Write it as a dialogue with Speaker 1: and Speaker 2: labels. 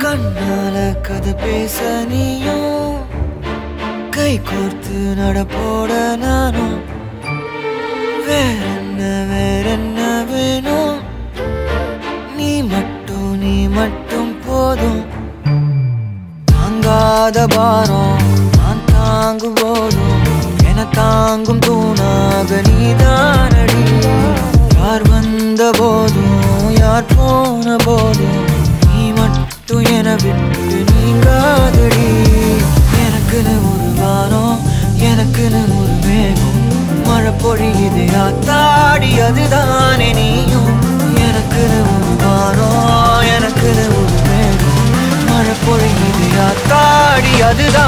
Speaker 1: கண்ணால கதை பேச நீயும் கை கோர்த்து நடப்போட நானும் வேற என்ன வேற என்ன வேணும் நீ மட்டும் நீ மட்டும் போதும் தாங்காத பாரம் நான் தாங்கும் போதும் என தாங்கும் தூணாக நீதானடி யார் வந்த போதும் யார் போன போதும் நீ மட்டும் என விட்டு நீங்காதடி எனக்குன்னு ஒரு வானம் எனக்குன்னு ஒரு மேகம் மழை பொழியுது ஆத்தாடி அதுதானே நீயும் எனக்குன்னு ஒரு வானம் எனக்குன்னு ஒரு மேகம் மழை பொழியுது ஆத்தாடி அதுதான்